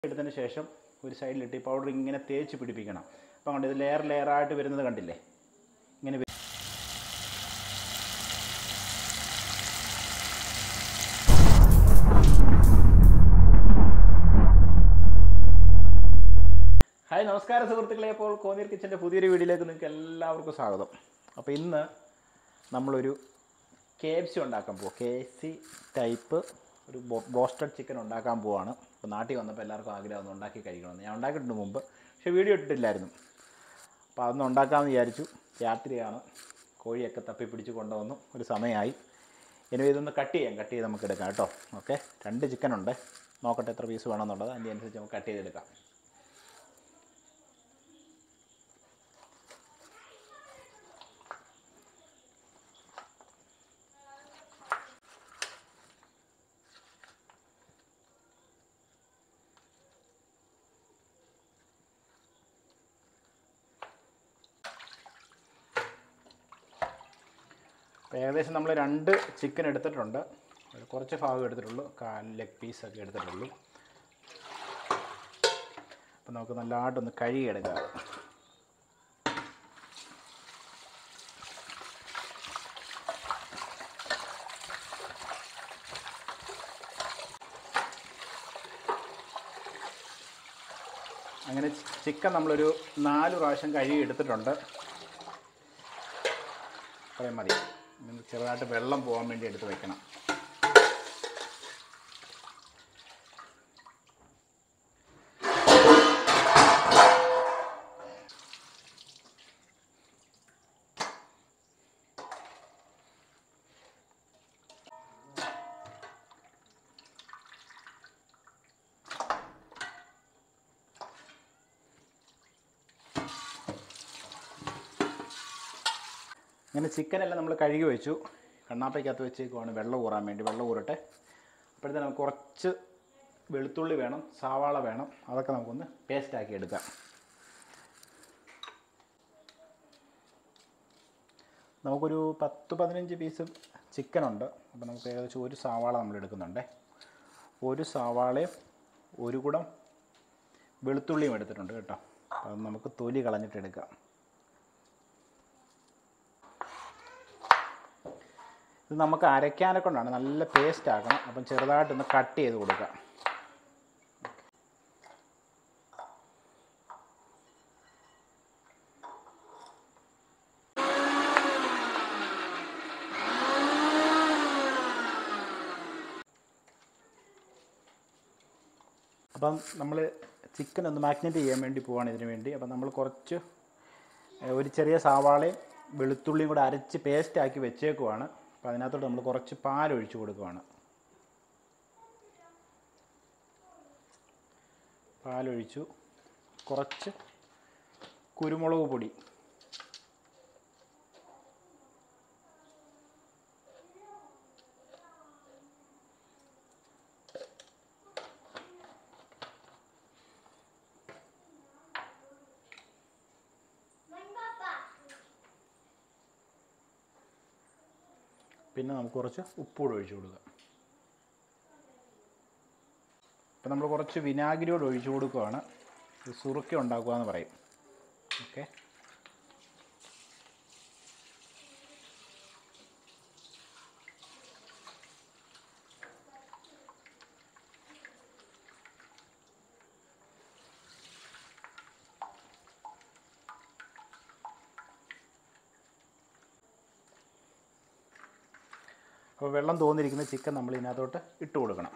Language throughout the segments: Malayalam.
എടുത്തതിന് ശേഷം ഒരു സൈഡിലിട്ട് ഈ പൗഡർ ഇങ്ങനെ തേച്ച് പിടിപ്പിക്കണം അപ്പം കണ്ട് ഇത് ലെയർ ലെയറായിട്ട് വരുന്നത് കണ്ടില്ലേ ഇങ്ങനെ വരും. ഹായ് നമസ്കാരം സുഹൃത്തുക്കളെ അപ്പോൾ കോന്നീർ കിച്ചൻ്റെ പുതിയൊരു വീഡിയോയിലേക്ക് നിങ്ങൾക്ക് എല്ലാവർക്കും സ്വാഗതം അപ്പോൾ ഇന്ന് നമ്മളൊരു കെ എഫ് സി ഉണ്ടാക്കാൻ പോകും കെ എഫ് സി ടൈപ്പ് ഒരു ബോസ്റ്റഡ് ചിക്കൻ ഉണ്ടാക്കാൻ പോവാണ് അപ്പോൾ നാട്ടിൽ വന്നപ്പോൾ എല്ലാവർക്കും ആഗ്രഹം ഒന്ന് ഉണ്ടാക്കി കഴിക്കണമെന്ന് ഞാൻ ഉണ്ടാക്കിയിട്ടുണ്ട് മുമ്പ് പക്ഷേ വീഡിയോ ഇട്ടിട്ടില്ലായിരുന്നു അപ്പോൾ അതൊന്ന് ഉണ്ടാക്കാമെന്ന് വിചാരിച്ചു രാത്രിയാണ് കോഴിയൊക്കെ തപ്പി പിടിച്ച് കൊണ്ടുവന്നു ഒരു സമയമായി ഇനി ഇതൊന്ന് കട്ട് ചെയ്യാം കട്ട് ചെയ്ത് നമുക്ക് എടുക്കാം കേട്ടോ ഓക്കെ രണ്ട് ചിക്കൻ ഉണ്ട് നോക്കട്ടെ എത്ര പീസ് വേണമെന്നുള്ളത് അതിൻ്റെ അനുസരിച്ച് നമുക്ക് കട്ട് ചെയ്തെടുക്കാം അപ്പോൾ ഏകദേശം നമ്മൾ രണ്ട് ചിക്കൻ എടുത്തിട്ടുണ്ട് അതിൽ കുറച്ച് ഭാഗം എടുത്തിട്ടുള്ളൂ കാൽ ലെഗ് പീസൊക്കെ എടുത്തിട്ടുള്ളൂ അപ്പോൾ നമുക്ക് നല്ലതായിട്ടൊന്ന് കഴുകിയെടുക്കാം അങ്ങനെ ചിക്കൻ നമ്മളൊരു നാല് പ്രാവശ്യം കഴുകി എടുത്തിട്ടുണ്ട് അത്രയും മതി ഇനി ചെറുതായിട്ട് വെള്ളം പോകാൻ വേണ്ടി എടുത്ത് വെക്കണം ഇങ്ങനെ ചിക്കനെല്ലാം നമ്മൾ കഴുകി വെച്ചു കണ്ണാപ്പയ്ക്കകത്ത് വെച്ചേക്കുവാണ് വെള്ളം ഊറാൻ വേണ്ടി വെള്ളം ഊറട്ടെ അപ്പോഴത്തേന് നമുക്ക് കുറച്ച് വെളുത്തുള്ളി വേണം സവാള വേണം അതൊക്കെ നമുക്കൊന്ന് പേസ്റ്റാക്കി എടുക്കാം നമുക്കൊരു പത്ത് പതിനഞ്ച് പീസ് ചിക്കനുണ്ട് അപ്പോൾ നമുക്ക് ഏകദേശം ഒരു സവാള നമ്മൾ എടുക്കുന്നുണ്ട് ഒരു സവാളയും ഒരു കുടം വെളുത്തുള്ളിയും എടുത്തിട്ടുണ്ട് കേട്ടോ അപ്പോൾ അത് നമുക്ക് തൊലി കളഞ്ഞിട്ട് എടുക്കാം ഇത് നമുക്ക് അരയ്ക്കാനെ കൊണ്ടാണ് നല്ല പേസ്റ്റ് ആക്കണം അപ്പം ചെറുതായിട്ടൊന്ന് കട്ട് ചെയ്ത് കൊടുക്കാം അപ്പം നമ്മൾ ചിക്കൻ ഒന്ന് മാഗ്നേറ്റ് ചെയ്യാൻ വേണ്ടി പോവാണ് ഇതിന് വേണ്ടി അപ്പം നമ്മൾ കുറച്ച് ഏഹ്, ഒരു ചെറിയ സവാളയും വെളുത്തുള്ളിയും കൂടെ അരച്ച് പേസ്റ്റ് ആക്കി വെച്ചേക്കുവാണ് അപ്പം അതിനകത്തോട്ട് നമ്മൾ കുറച്ച് പാൽ ഒഴിച്ച് കൊടുക്കുവാണ് പാലൊഴിച്ചു കുറച്ച് കുരുമുളക് പൊടി പിന്നെ നമുക്ക് കുറച്ച് ഉപ്പൂടെ ഒഴിച്ചു കൊടുക്കാം അപ്പം നമ്മൾ കുറച്ച് വിനാഗിരിയോട് ഒഴിച്ചു കൊടുക്കുകയാണ് ഇത് സുറുക്കി ഉണ്ടാക്കുക എന്ന് പറയും ഓക്കെ അപ്പോൾ വെള്ളം തോന്നിയിരിക്കുന്ന ചിക്കൻ നമ്മൾ ഇതിനകത്തോട്ട് ഇട്ട് കൊടുക്കണം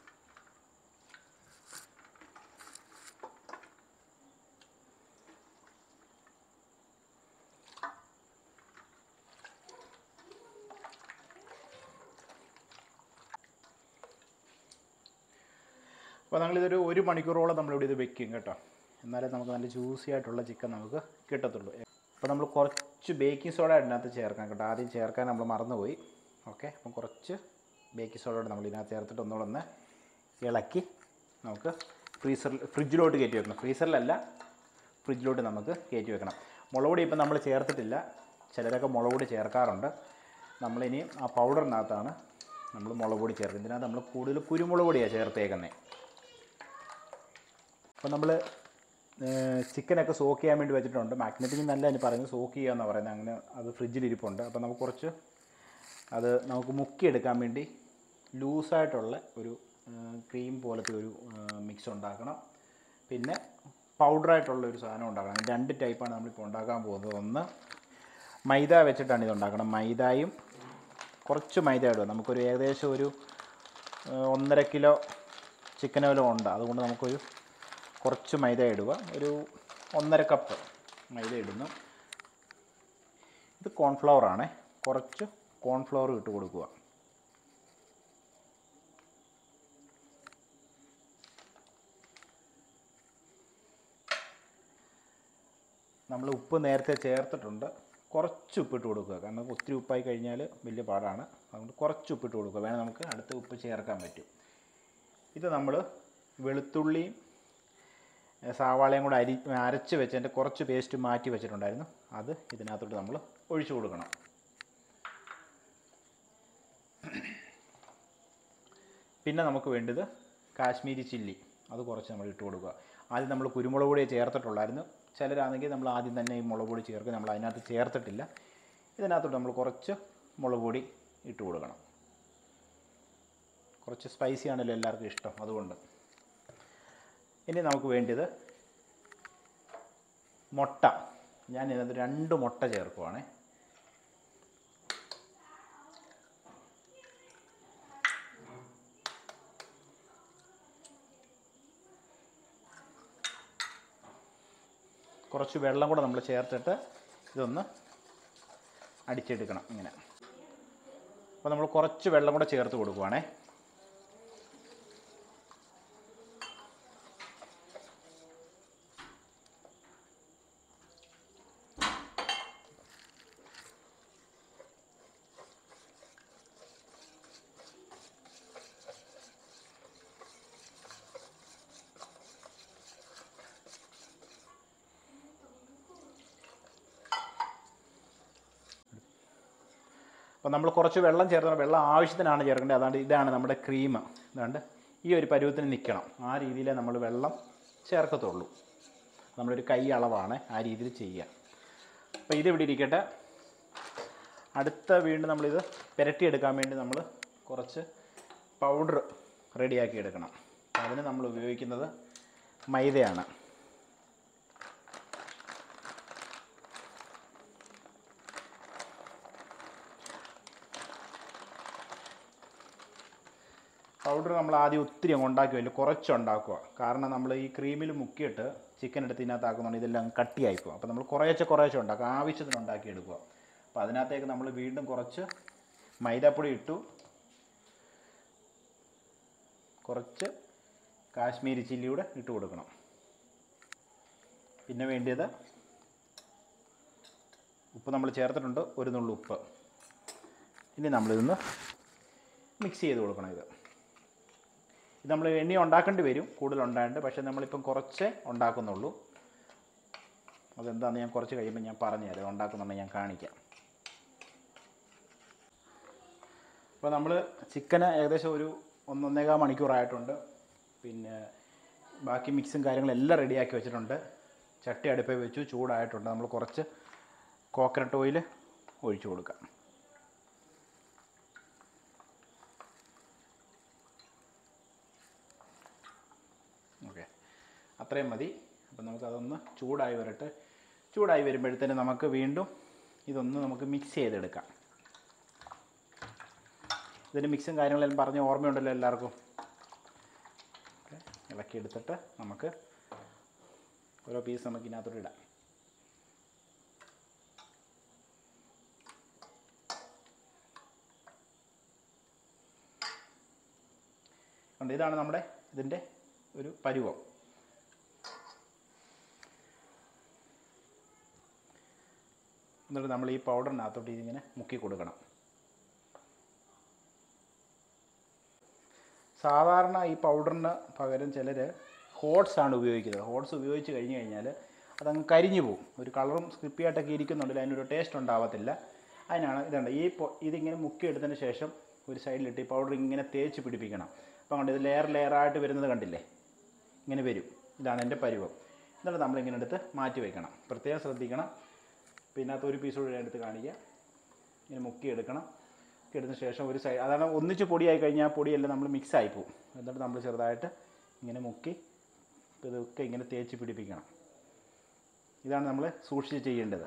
അപ്പോൾ നമ്മളിതൊരു ഒരു മണിക്കൂറോളം നമ്മളിവിടെ ഇത് വെക്കും കേട്ടോ എന്നാലേ നമുക്ക് നല്ല ജ്യൂസി ആയിട്ടുള്ള ചിക്കൻ നമുക്ക് കിട്ടത്തുള്ളൂ അപ്പോൾ നമ്മൾ കുറച്ച് ബേക്കിംഗ് സോഡ ഇതിനകത്ത് ചേർക്കാം കേട്ടോ ആദ്യം ചേർക്കാൻ നമ്മൾ മറന്നുപോയി ഓക്കെ അപ്പം കുറച്ച് ബേക്കിംഗ് സോഡ നമ്മൾ ഇതിനകത്ത് ചേർത്തിട്ട് ഒന്നുകൂടെ ഒന്ന് ഇളക്കി നമുക്ക് ഫ്രീസറിൽ ഫ്രിഡ്ജിലോട്ട് കയറ്റി വെക്കണം ഫ്രീസറിലല്ല ഫ്രിഡ്ജിലോട്ട് നമുക്ക് കയറ്റി വെക്കണം മുളക് പൊടി ഇപ്പം നമ്മൾ ചേർത്തിട്ടില്ല ചിലരൊക്കെ മുളക് പൊടി ചേർക്കാറുണ്ട് നമ്മളിനി ആ പൗഡറിനകത്താണ് നമ്മൾ മുളക് പൊടി ചേർക്കുന്നത് ഇതിനകത്ത് നമ്മൾ കൂടുതൽ കുരുമുളക് പൊടിയാണ് ചേർത്തേക്കുന്നത് അപ്പോൾ നമ്മൾ ചിക്കനൊക്കെ സോക്ക് ചെയ്യാൻ വേണ്ടി വെച്ചിട്ടുണ്ട് മാഗ്നറ്റിങ് നല്ല അതിന് പറയുന്നത് സോക്ക് ചെയ്യുക എന്നാണ് പറയുന്നത് അങ്ങനെ അത് ഫ്രിഡ്ജിൽ ഇരിപ്പുണ്ട് അപ്പോൾ നമുക്ക് കുറച്ച് അത് നമുക്ക് മുക്കിയെടുക്കാൻ വേണ്ടി ലൂസായിട്ടുള്ള ഒരു ക്രീം പോലത്തെ ഒരു മിക്സ് ഉണ്ടാക്കണം പിന്നെ പൗഡറായിട്ടുള്ള ഒരു സാധനം ഉണ്ടാക്കണം രണ്ട് ടൈപ്പാണ് നമ്മളിപ്പോൾ ഉണ്ടാക്കാൻ പോകുന്നത് ഒന്ന് മൈദ വെച്ചിട്ടാണ് ഇത് ഉണ്ടാക്കണം മൈദയും കുറച്ച് മൈദ ഇടുക നമുക്കൊരു ഏകദേശം ഒരു ആ, ഒന്നര കിലോ ചിക്കൻ വല്ലതും ഉണ്ട് അതുകൊണ്ട് നമുക്കൊരു കുറച്ച് മൈദ ഇടുക ഒരു ഒന്നര കപ്പ് മൈദ ഇടുന്നു ഇത് കോൺഫ്ലവർ ആണേ കുറച്ച് കോൺഫ്ലവർ ഇട്ട് കൊടുക്കുക നമ്മൾ ഉപ്പ് നേരത്തെ ചേർത്തിട്ടുണ്ട് കുറച്ച് ഉപ്പിട്ട് കൊടുക്കുക കാരണം ഒത്തിരി ഉപ്പായി കഴിഞ്ഞാൽ വലിയ പാടാണ് അതുകൊണ്ട് കുറച്ച് ഉപ്പിട്ട് കൊടുക്കുക വേണം നമുക്ക് അടുത്ത ഉപ്പ് ചേർക്കാൻ പറ്റും ഇത് നമ്മൾ വെളുത്തുള്ളിയും ഏ, സവാളയും കൂടെ അരി അരച്ച് വെച്ചതിൻ്റെ കുറച്ച് പേസ്റ്റ് മാറ്റി വെച്ചിട്ടുണ്ടായിരുന്നു അത് ഇതിനകത്തോട്ട് നമ്മൾ ഒഴിച്ചു കൊടുക്കണം പിന്നെ നമുക്ക് വേണ്ടത് കാശ്മീരി ചില്ലി അത് കുറച്ച് നമ്മൾ ഇട്ട് കൊടുക്കുക ആദ്യം നമ്മൾ കുരുമുളക് പൊടി ചേർത്തിട്ടുള്ളായിരുന്നു ചിലരാണെങ്കിൽ നമ്മൾ ആദ്യം തന്നെ ഈ മുളക് പൊടി ചേർക്കും നമ്മൾ അതിനകത്ത് ചേർത്തിട്ടില്ല ഇതിനകത്തോട്ട് നമ്മൾ കുറച്ച് മുളക് പൊടി ഇട്ട് കൊടുക്കണം കുറച്ച് സ്പൈസി ആണല്ലോ എല്ലാവർക്കും ഇഷ്ടം അതുകൊണ്ട് ഇനി നമുക്ക് വേണ്ടത് മുട്ട ഞാൻ ഇതിനകത്ത് രണ്ട് മുട്ട ചേർക്കുവാണേ കുറച്ച് വെള്ളം കൂടെ നമ്മൾ ചേർത്തിട്ട് ഇതൊന്ന് അടിച്ചെടുക്കണം ഇങ്ങനെ അപ്പോൾ നമ്മൾ കുറച്ച് വെള്ളം കൂടെ ചേർത്ത് കൊടുക്കുവാണേ അപ്പോൾ നമ്മൾ കുറച്ച് വെള്ളം ചേർത്തണം വെള്ളം ആവശ്യത്തിനാണ് ചേർക്കേണ്ടത് അതാണ്ട് ഇതാണ് നമ്മുടെ ക്രീം ഇതാണ്ട് ഈ ഒരു പരുവത്തിന് നിൽക്കണം ആ രീതിയിലേ നമ്മൾ വെള്ളം ചേർക്കത്തുള്ളൂ നമ്മളൊരു കൈ അളവാണ് ആ രീതിയിൽ ചെയ്യുക അപ്പോൾ ഇത് ഇവിടെ ഇരിക്കട്ടെ അടുത്ത വീണ്ടും നമ്മളിത് പുരട്ടിയെടുക്കാൻ വേണ്ടി നമ്മൾ കുറച്ച് പൗഡർ റെഡിയാക്കി എടുക്കണം അതിന് നമ്മൾ ഉപയോഗിക്കുന്നത് മൈദയാണ് പൗഡർ നമ്മൾ ആദ്യം ഒത്തിരി അങ്ങ് ഉണ്ടാക്കി വരില്ല കുറച്ച് ഉണ്ടാക്കുക കാരണം നമ്മൾ ഈ ക്രീമിൽ മുക്കിയിട്ട് ചിക്കൻ എടുത്ത് ഇതിനകത്താക്കുന്നുണ്ട് ഇതെല്ലാം കട്ടിയായിപ്പോൾ അപ്പോൾ നമ്മൾ കുറേശ്ശെ കുറേശ്ശെ ഉണ്ടാക്കുക ആവശ്യത്തിന് ഉണ്ടാക്കി എടുക്കുക അപ്പോൾ അതിനകത്തേക്ക് നമ്മൾ വീണ്ടും കുറച്ച് മൈദാപ്പൊടി ഇട്ടു കുറച്ച് കാശ്മീരി ചില്ലി കൂടെ ഇട്ട് കൊടുക്കണം പിന്നെ വേണ്ടിയത് ഉപ്പ് നമ്മൾ ചേർത്തിട്ടുണ്ട് ഒരു നുള്ളു ഉപ്പ് ഇനി നമ്മളിതൊന്ന് മിക്സ് ചെയ്ത് കൊടുക്കണം ഇത് ഇത് നമ്മൾ എണ്ണി ഉണ്ടാക്കേണ്ടി വരും കൂടുതൽ ഉണ്ടായിട്ട് പക്ഷേ നമ്മളിപ്പം കുറച്ചേ ഉണ്ടാക്കുന്നുള്ളൂ അതെന്താണെന്ന് ഞാൻ കുറച്ച് കഴിയുമ്പോൾ ഞാൻ പറഞ്ഞുതരാം ഉണ്ടാക്കുന്നുണ്ടെങ്കിൽ ഞാൻ കാണിക്കാം അപ്പോൾ നമ്മൾ ചിക്കന് ഏകദേശം ഒരു ഒന്നൊന്നേകാൽ മണിക്കൂറായിട്ടുണ്ട് പിന്നെ ബാക്കി മിക്സും കാര്യങ്ങളും എല്ലാം റെഡിയാക്കി വെച്ചിട്ടുണ്ട് ചട്ടി അടുപ്പിൽ വെച്ചു ചൂടായിട്ടുണ്ട് നമ്മൾ കുറച്ച് കോക്കനട്ട് ഓയിൽ ഒഴിച്ചു കൊടുക്കാം ഓക്കെ അത്രയും മതി അപ്പം നമുക്കതൊന്ന് ചൂടായി വരട്ടെ ചൂടായി വരുമ്പോഴത്തേന് നമുക്ക് വീണ്ടും ഇതൊന്ന് നമുക്ക് മിക്സ് ചെയ്തെടുക്കാം ഇതിൻ്റെ മിക്സും കാര്യങ്ങളെല്ലാം പറഞ്ഞ് ഓർമ്മയുണ്ടല്ലോ എല്ലാവർക്കും ഓക്കെ ഇളക്കി എടുത്തിട്ട് നമുക്ക് ഓരോ പീസ് നമുക്ക് ഇതിനകത്തോട്ട് ഇടാം കണ്ടോ ഇതാണ് നമ്മുടെ ഇതിൻ്റെ ഒരു പരുവം എന്നിട്ട് നമ്മൾ ഈ പൗഡറിനകത്തോട്ട് ഇതിങ്ങനെ മുക്കി കൊടുക്കണം സാധാരണ ഈ പൗഡറിന് പകരം ചിലർ ഹോട്ട്സ് ആണ് ഉപയോഗിക്കുന്നത് ഹോട്ട്സ് ഉപയോഗിച്ച് കഴിഞ്ഞ് കഴിഞ്ഞാൽ അതങ്ങ് കരിഞ്ഞു പോകും ഒരു കളറും സ്ക്രിപ്പിയായിട്ടൊക്കെ ഇരിക്കുന്നുണ്ടെങ്കിൽ അതിനൊരു ടേസ്റ്റ് ഉണ്ടാവത്തില്ല അതിനാണ് ഇതുണ്ട് ഈ പൊ- ഇതിങ്ങനെ മുക്കി എടുത്തതിന് ശേഷം ഒരു സൈഡിലിട്ട് ഈ പൗഡർ ഇങ്ങനെ തേച്ച് പിടിപ്പിക്കണം അപ്പം കണ്ട് ഇത് ലെയർ ലെയറായിട്ട് വരുന്നത് കണ്ടില്ലേ ഇങ്ങനെ വരും ഇതാണ് എൻ്റെ പരുവം എന്നിട്ട് നമ്മളിങ്ങനെ എടുത്ത് മാറ്റി വെക്കണം പ്രത്യേകം ശ്രദ്ധിക്കണം പിന്നെ അത് ഒരു പീസ് കൂടി എടുത്ത് കാണിക്കുക ഇങ്ങനെ മുക്കി എടുക്കണം മുക്കി എടുത്തതിന് ശേഷം ഒരു സൈഡ് അതാണ് ഒന്നിച്ച് പൊടിയായി കഴിഞ്ഞാൽ ആ പൊടിയെല്ലാം നമ്മൾ മിക്സ് ആയി പോകും എന്നിട്ട് നമ്മൾ ചെറുതായിട്ട് ഇങ്ങനെ മുക്കി ഇതൊക്കെ ഇങ്ങനെ തേച്ച് പിടിപ്പിക്കണം ഇതാണ് നമ്മൾ സൂക്ഷിച്ച് ചെയ്യേണ്ടത്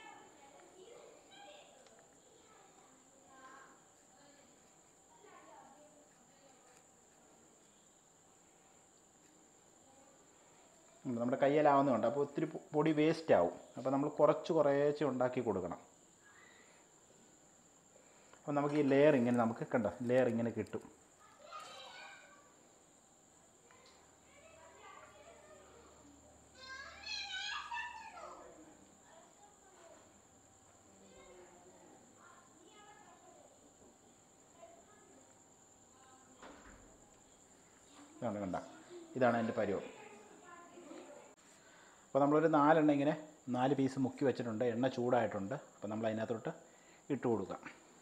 ഉം, നമ്മുടെ കയ്യിലാവുന്നതുകൊണ്ട് അപ്പോൾ ഒത്തിരി പൊ- പൊടി വേസ്റ്റ് ആവും അപ്പോൾ നമ്മൾ കുറച്ച് കുറേശ്ശെ ഉണ്ടാക്കി കൊടുക്കണം അപ്പോൾ നമുക്ക് ഈ ലെയർ ഇങ്ങനെ നമുക്ക് കണ്ടോ ലെയർ ഇങ്ങനെ കിട്ടും ഇതാണ് കണ്ട ഇതാണ് എൻ്റെ പരുവം അപ്പോൾ നമ്മളൊരു നാലെണ്ണ ഇങ്ങനെ നാല് പീസ് മുക്കി വെച്ചിട്ടുണ്ട് എണ്ണ ചൂടായിട്ടുണ്ട് അപ്പോൾ നമ്മൾ അതിനകത്തോട്ട് ഇട്ട് കൊടുക്കുക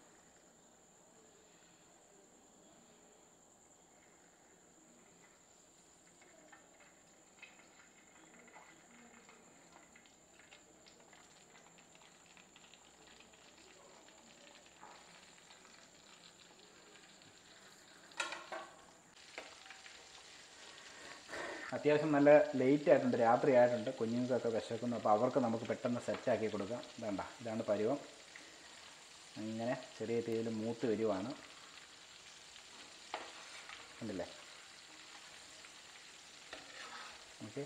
അത്യാവശ്യം നല്ല ലേറ്റ് ആയിട്ടുണ്ട് രാത്രി ആയിട്ടുണ്ട് കുഞ്ഞുങ്ങൾക്കൊക്കെ വിശക്കുന്നു അപ്പോൾ അവർക്ക് നമുക്ക് പെട്ടെന്ന് സെറ്റാക്കി കൊടുക്കാം വേണ്ട ഇതാണ് പരുവം അങ്ങനെ ചെറിയ തീയിൽ മൂത്ത് വരുവാണ് കണ്ടില്ലേ ഓക്കെ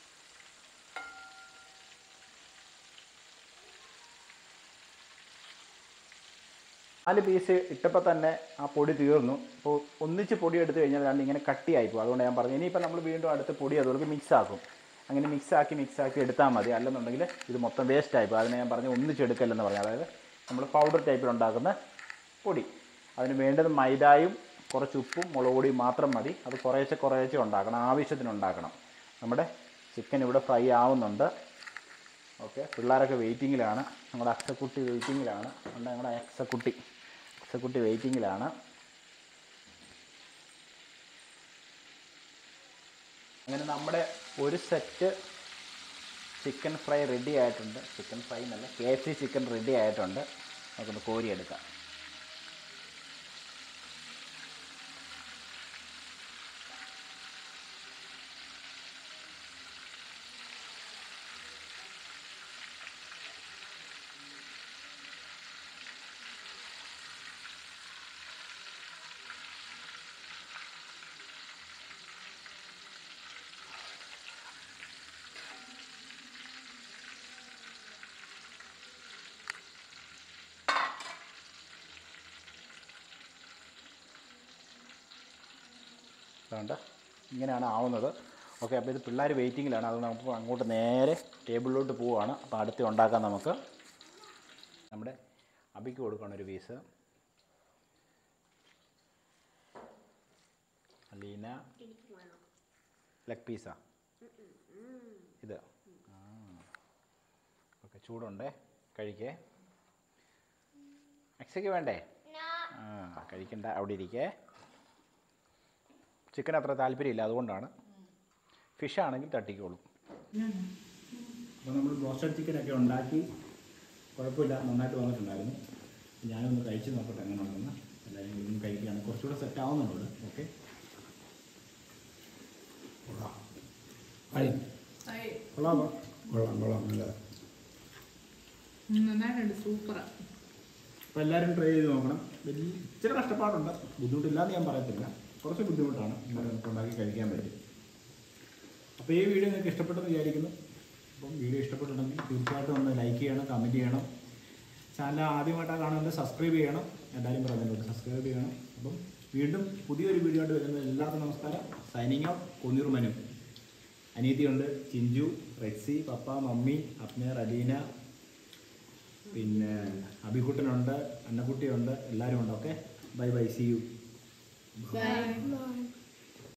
നാല് പീസ് ഇട്ടപ്പോൾ തന്നെ ആ പൊടി തീർന്നു അപ്പോൾ ഒന്നിച്ച് പൊടി എടുത്തു കഴിഞ്ഞാൽ രണ്ട് ഇങ്ങനെ കട്ടിയായി പോകും അതുകൊണ്ട് ഞാൻ പറഞ്ഞു ഇനിയിപ്പോൾ നമ്മൾ വീണ്ടും അടുത്ത് പൊടി അതുകൊണ്ട് മിക്സ് ആക്കും അങ്ങനെ മിക്സ് ആക്കി മിക്സ് ആക്കി എടുത്താൽ മതി അല്ലെന്നുണ്ടെങ്കിൽ ഇത് മൊത്തം വേസ്റ്റ് ആയി പോകും അതിനെ ഞാൻ പറഞ്ഞു ഒന്നിച്ചെടുക്കല്ലെന്ന് പറഞ്ഞു അതായത് നമ്മൾ പൗഡർ ടൈപ്പിൽ ഉണ്ടാക്കുന്ന പൊടി അതിന് വേണ്ടത് മൈദായും കുറച്ച് ഉപ്പും മുളക് പൊടിയും മാത്രം മതി അത് കുറേശ്ശെ കുറേശ്ശെ ഉണ്ടാക്കണം ആവശ്യത്തിന് ഉണ്ടാക്കണം നമ്മുടെ ചിക്കൻ ഇവിടെ ഫ്രൈ ആവുന്നുണ്ട് ഓക്കെ പിള്ളേരൊക്കെ വെയിറ്റിങ്ങിലാണ് നമ്മുടെ അക്സക്കുട്ടി വെയിറ്റിങ്ങിലാണ് ഉണ്ട് ഞങ്ങളുടെ അക്സക്കുട്ടി അക്സക്കുട്ടി വെയിറ്റിങ്ങിലാണ് അങ്ങനെ നമ്മുടെ ഒരു സെറ്റ് ചിക്കൻ ഫ്രൈ റെഡി ആയിട്ടുണ്ട് ചിക്കൻ ഫ്രൈ എന്നല്ല K F C chicken ready ആയിട്ടുണ്ട് നമുക്കൊന്ന് കോരിയെടുക്കാം അതുകൊണ്ട് ഇങ്ങനെയാണ് ആവുന്നത് ഓക്കെ അപ്പോൾ ഇത് പിള്ളേർ വെയിറ്റിങ്ങിലാണ് അതുകൊണ്ട് നമുക്ക് അങ്ങോട്ട് നേരെ ടേബിളിലോട്ട് പോവുകയാണ് അപ്പോൾ അടുത്ത് ഉണ്ടാക്കാം നമുക്ക് നമ്മുടെ അബിക്ക് കൊടുക്കണം ഒരു പീസ് അലീന ലെഗ് പീസാ ഇത് ആ ഓക്കെ ചൂടുണ്ടേ കഴിക്കേ അക്സയ്ക്ക് വേണ്ടേ ആ കഴിക്കണ്ട അവിടെ ഇരിക്കേ ചിക്കൻ അത്ര താല്പര്യമില്ല അതുകൊണ്ടാണ് ഫിഷ് ആണെങ്കിൽ തട്ടിക്കോളും അപ്പോൾ നമ്മൾ ബ്രോസ്റ്റഡ് ചിക്കനൊക്കെ ഉണ്ടാക്കി കുഴപ്പമില്ല നന്നായിട്ട് വന്നിട്ടുണ്ടായിരുന്നു ഞാനൊന്ന് കഴിച്ച് നോക്കട്ടെ എങ്ങനെ ഉണ്ടെന്ന് എല്ലാവരും കൂടി ഒന്ന് കഴിക്കുകയാണ് കുറച്ചുകൂടെ സെറ്റ് ആവുന്നുണ്ട് ഓക്കെ കൊള്ളാം ആയി കൊള്ളാമോ കൊള്ളാം കൊള്ളാം നല്ല നന്നായിട്ടുണ്ട് സൂപ്പറാ അപ്പോൾ എല്ലാവരും ട്രൈ ചെയ്ത് നോക്കണം വലിയ ഇച്ചിരി കഷ്ടപ്പാടുണ്ട് ബുദ്ധിമുട്ടില്ലാന്ന് ഞാൻ പറയത്തില്ല കുറച്ച് ബുദ്ധിമുട്ടാണ് ഇങ്ങനെ നമുക്ക് ഉണ്ടാക്കി കഴിക്കാൻ പറ്റും അപ്പോൾ ഈ വീഡിയോ നിങ്ങൾക്ക് ഇഷ്ടപ്പെട്ടെന്ന് വിചാരിക്കുന്നു അപ്പം വീഡിയോ ഇഷ്ടപ്പെട്ടിട്ടുണ്ടെങ്കിൽ തീർച്ചയായിട്ടും ഒന്ന് ലൈക്ക് ചെയ്യണം കമൻറ്റ് ചെയ്യണം ചാനൽ ആദ്യമായിട്ടാണ് കാണുന്നത് സബ്സ്ക്രൈബ് ചെയ്യണം എല്ലാവരും പറയുന്നുണ്ട് സബ്സ്ക്രൈബ് ചെയ്യണം അപ്പം വീണ്ടും പുതിയൊരു വീഡിയോ ആയിട്ട് വരുന്നത് എല്ലാവർക്കും നമസ്കാരം സൈനിങ് ഔട്ട് കൊന്നൂർ മനു അനീതിയുണ്ട് ചിഞ്ചു റെക്സി പപ്പ മമ്മി അപ്നേർ അലീന പിന്നെ അഭികുട്ടനുണ്ട് അന്നക്കുട്ടിയുണ്ട് എല്ലാവരും ഉണ്ട് okay bye bye see you by